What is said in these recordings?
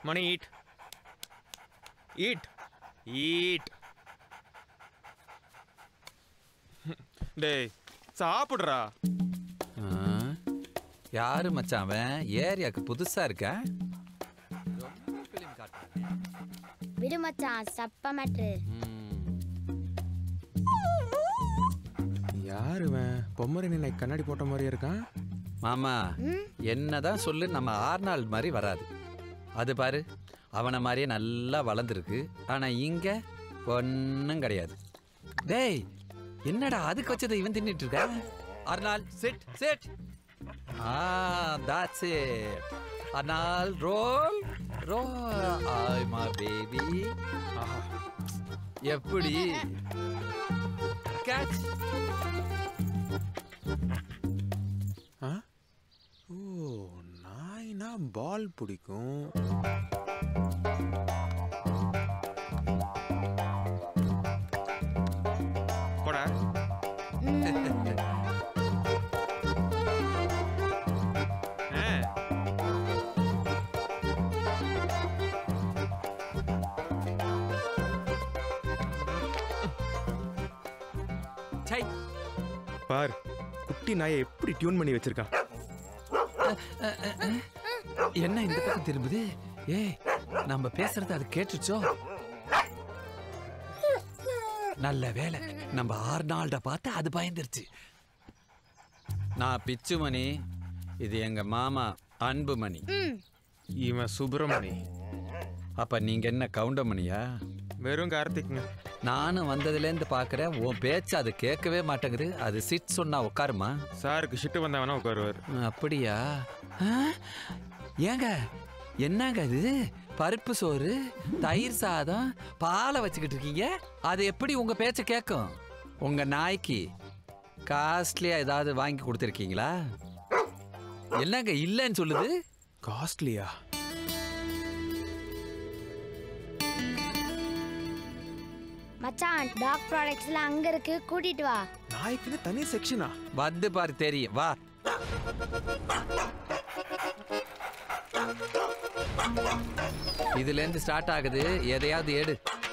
மணி eat eat eat டேய் சாப்பிடுறா ஆ, யாரு மச்சான் அவன் ஏரியாக்கு புதுசா இருக்க விடு மச்சான் சப்ப மேட்ரு யார் இவன் பொம்மரி நினை கண்ணாடி போட்ட மாதிரி இருக்கான் மாமா என்னதான் சொல்லு நம்ம ஆர்னால்ட் மாதிரி வராது அது பாரு அவனை மாதிரியே நல்லா வளர்ந்துருக்கு ஆனா இங்க ஒன்றும் கிடையாது டேய் என்னடா அதுக்கு வச்சதை இவன் தின்னுட்டு இருக்க Arnold sit sit ah that's it Arnold roll roll ஐ மா பேபி எப்படி கேட்ச் ஆ ஓ நாய்னா பால் பிடிக்கும் போடா ஆ சை பார் குட்டி நாயை எப்படி டியூன் பண்ணி வச்சிருக்கான் என்ன இந்த பக்கம் திரும்புது ஏய் நம்ம பேசுறது அது கேட்டுச்சோ நல்ல வேலை நம்ம ஆர்னால்ட பார்த்து அது பயந்துருச்சு நான் பிச்சுமணி இது எங்க மாமா அன்புமணி இவன் சுப்பிரமணி அப்ப நீங்க என்ன கவுண்டமணியா வெறும் கார்த்திக்ங்க நானும் வந்ததுலேருந்து பார்க்குறேன் உன் பேச்சு அது கேட்கவே மாட்டேங்குது அது சிட் சொன்னா உட்காருமா சாருக்கு ஷிட்டு வந்தவனா உட்காருவார் அப்படியா ஆ? ஏங்க என்னங்க இது பருப்பு சோறு தயிர் சாதம் பாலை வச்சுக்கிட்டு இருக்கீங்க அது எப்படி உங்க பேச்ச கேட்கும் உங்க நாய்க்கு காஸ்ட்லியா ஏதாவது வாங்கி கொடுத்துருக்கீங்களா என்னங்க இல்லைன்னு சொல்லுது காஸ்ட்லியா மச்சான் டாக் ப்ராடக்ட்ஸ்லாம் அங்க இருக்கு கூட்டிட்டு வா நாய்க்குன்னு தனி செக்ஷனா வந்து பாரு தெரியும் வா இதுல இருந்து ஸ்டார்ட் ஆகுது எதையாவது எடு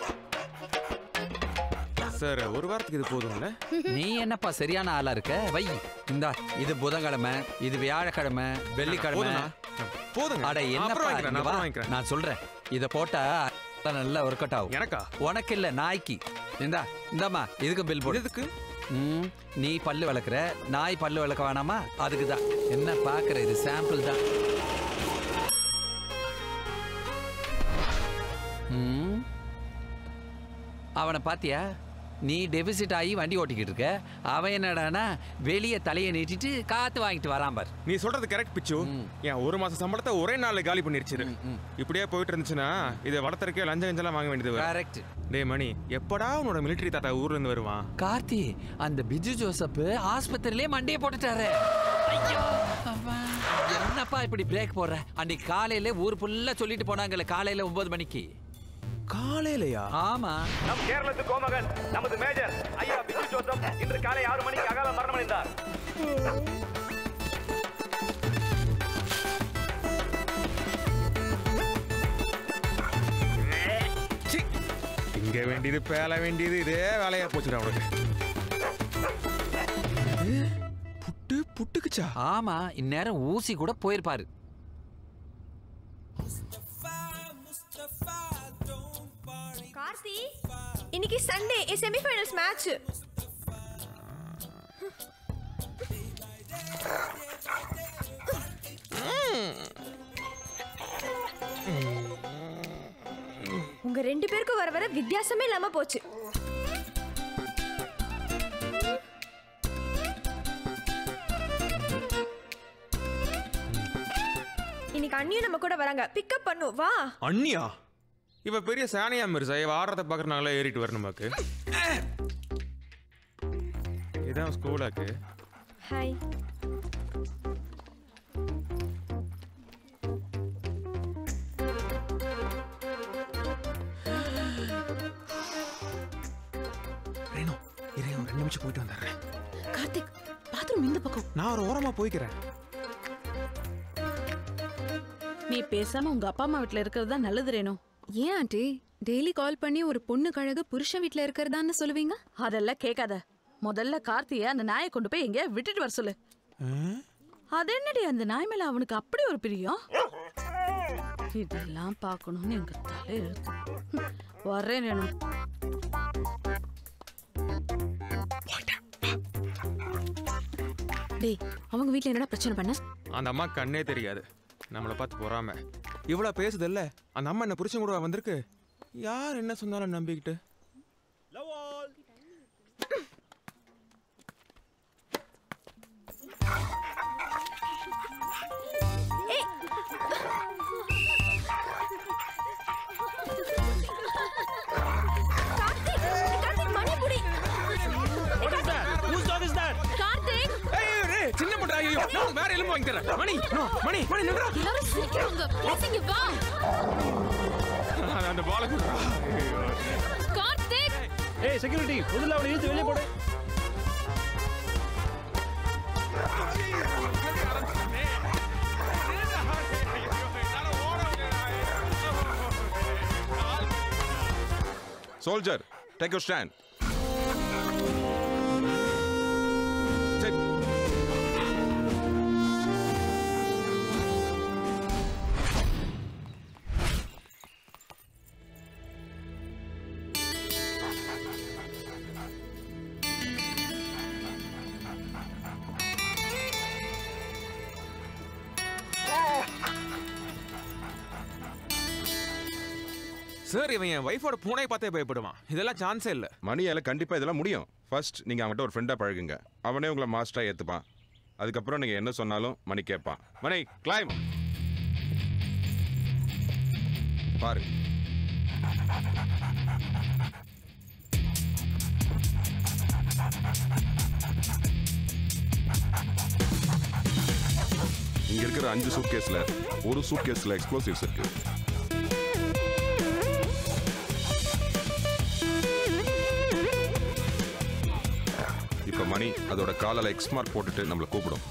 சார் ஒரு வாரத்துக்கு இது போதும்ல நீ என்னப்பா சரியான ஆளா இருக்க வை இந்தா இது புதன்கிழமை இது வியாழக்கிழமை வெள்ளிக்கிழமை போதும்ண்ணா. போதுங்க அட அப்புறம் என்னப்பா வாங்கிக்கிறேன், இங்க நான் வா. அப்புறம் வாங்கிக்கிறேன். நான் சொல்றேன் இத போட்டா நல்லா ஒர்க் அவுட் ஆகும் எனக்கா உனக்கு இல்ல நாய்க்கு இந்தா இந்தாம்மா இதுக்கு பில் போடு எதுக்கு ம், நீ பல்லு விளக்குற நாய் பல்லு விளக்க வேணாமா அதுக்கு தான் என்ன பாக்குற இது சாம்பிள் தான் ம். அவனை பாத்தியா நீ டெபிசிட் ஆகி வண்டி ஓட்டிக்கிட்டு இருக்க அவன் என்னடானா வெளியே தலையை நீட்டிட்டு காத்து வாங்கிட்டு வரான் பார் நீ சொல்றது கரெக்ட் பிச்சு என் ஒரு மாசம் சம்பளத்தை ஒரே நாள்ல காலி பண்ணிருச்சு இப்படியே போயிட்டு இருந்துச்சுன்னா இதை வளர்த்துறக்கே லஞ்சம் கஞ்செல்லாம் வாங்க வேண்டியது வரும். கரெக்ட் டேய் மணி எப்படா உன்னோட மிலிட்டரி தாத்தா ஊர்ல இருந்து வருவான் கார்த்தி அந்த பிஜு ஜோசப் ஆஸ்பத்திரியிலே மண்டையை போட்டுட்டாரு ஐயோ அம்மா. என்னப்பா இப்படி பிரேக் போடுற அன்னைக்கு காலையில ஊர் ஃபுல்லா சொல்லிட்டு போனாங்கல்ல காலையில ஒன்பது மணிக்கு காலையிலயா ஆமா நம் கேரளத்து கோமகன் நமது மேஜர் ஐயா பிஜு ஜோசப் இன்று காலை ஆறு மணிக்கு அகால மரணமடைந்தார் சி, இங்க வேண்டியது பேல வேண்டியது இதே வேலையா போச்சுடா உனக்கு ஏ, புட்டு புட்டுக்குச்சா ஆமா இந்நேரம் ஊசி கூட போயிருப்பாரு கார்த்தி இன்னைக்கு சண்டே செமிஃபைனல்ஸ் மேட்ச் உங்க ரெண்டு பேருக்கும் வர வர வித்தியாசமே இல்லாம போச்சு இன்னைக்கு அண்ணியும் நம்ம கூட வராங்க பிக்கப் பண்ணு வா அண்ணியா இவ பெரிய சானியா மிர்சா இவ ஆடுறத பாக்குறனால ஏறிட்டு வரணுமாக்கு இதான் ஸ்கூலாக்கு ஹாய் ரேணு இரு ஒரு ரெண்டு நிமிஷம் போயிட்டு வந்துடுறேன் கார்த்திக் பாத்ரூம் இந்த பக்கம் நான் ஒரு ஓரமா போய்க்கிறேன் நீ பேசாம உங்க அப்பா அம்மா வீட்ல இருக்கிறது தான் நல்லது ரேணு ஏன் ஆண்டி டெய்லி கால் பண்ணி ஒரு பொண்ணு கழகு புருஷன் வீட்ல இருக்கிறதான்னு சொல்லுவீங்க அதெல்லாம் கேட்காத முதல்ல கார்த்திய அந்த நாயை கொண்டு போய் எங்கேயா விட்டுட்டு வர சொல்லு அது என்னடி அந்த நாய் மேல அவனுக்கு அப்படி ஒரு பிரியம் இதெல்லாம் பார்க்கணும்னு எங்க தலை எழுத்து ம், வர்றேன் ரேணு டேய் அவங்க வீட்ல என்னடா பிரச்சனை பண்ண அந்த அம்மா கண்ணே தெரியாது நம்மளை பார்த்து பொறாம இவ்வளோ பேசுதல்ல அந்த அம்மா என்ன புருஷன் கூட வந்திருக்கு யார் என்ன சொன்னாலும் நம்பிக்கிட்டு கார்த்திக் ஏய், ஏய், ஏய், சின்ன முட்டை ஐயோ நான் வேற எலும்பு வாங்கி தரேன் மணி no, மணி மணி நின்றா எல்லாரும் சிரிக்கிறாங்க ப்ளீஸ் இங்க வா அந்த பால குடுறா கார்த்திக் ஏய் செக்யூரிட்டி முதல்ல அவனை இழுத்து வெளியே போடு Soldier, take your stand. Sit. Sir இவன் என் ஒய்ஃபோட பூனை பார்த்தே பயப்படுவான் இதெல்லாம் சான்ஸே இல்லை மணியால கண்டிப்பா இதெல்லாம் முடியும் ஃபர்ஸ்ட் நீங்க அவன்கிட்ட ஒரு ஃப்ரெண்டா பழகுங்க அவனே உங்களை மாஸ்டரா ஏத்துப்பான் அதுக்கப்புறம் நீங்க என்ன சொன்னாலும் மணி கேட்பான் மணி கிளைம் பாரு இங்க இருக்கிற அஞ்சு சூட் கேஸ்ல ஒரு சூட் கேஸ்ல எக்ஸ்ப்ளோசிவ்ஸ் இருக்கு இப்ப மணி அதோட காலால எக்ஸ் மார்க் போட்டுட்டு நம்மள கூப்பிடும்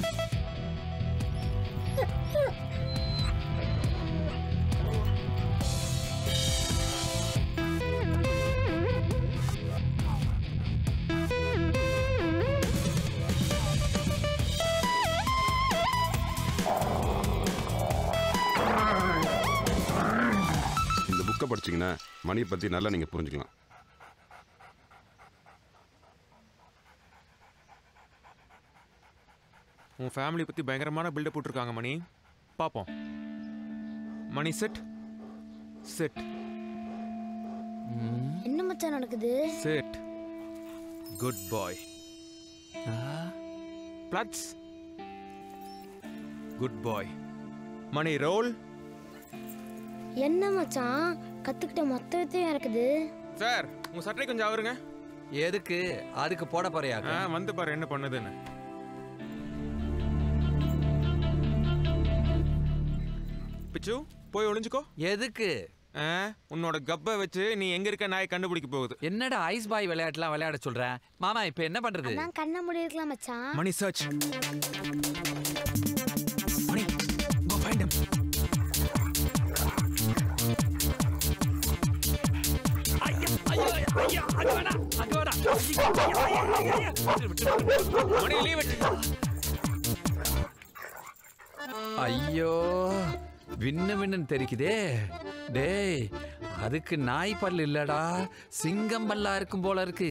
இந்த புக்கை படிச்சீங்கன்னா மணியை பத்தி நல்லா நீங்க புரிஞ்சுக்கலாம் உன் ஃபேமிலி பற்றி பயங்கரமான பில்டப் போட்டிருக்காங்க மணி பார்ப்போம் மணி செட் செட் என்ன மச்சான் நடக்குது செட் குட் பாய் பிளட்ஸ் குட் பாய் மணி ரோல் என்ன மச்சான் கத்துக்கிட்ட மொத்த வித்தையும் இருக்குது சார் உங்க சட்டை கொஞ்சம் அவருங்க எதுக்கு அதுக்கு போட போறியா ஆ வந்து பாரு என்ன பண்ணுதுன்னு பிச்சு போய் ஒளிஞ்சுக்கோ எதுக்கு ஆ, உன்னோட கப்பை வச்சு நீ எங்க இருக்க நாய் கண்டுபிடிக்க போகுது என்னடா ஐஸ் பாய் விளையாட்டுலாம் விளையாட சொல்ற மாமா இப்ப என்ன பண்றது அதான் கண்ணை மூடி இருக்கலாம் மச்சான் Mani search Mani go find him Mani leave it ஐயோ விண்ணு விண்ணுன்னு தெரிக்குதே டேய் அதுக்கு நாய் பல் இல்லடா சிங்கம் பல்லா இருக்கும் போல இருக்கு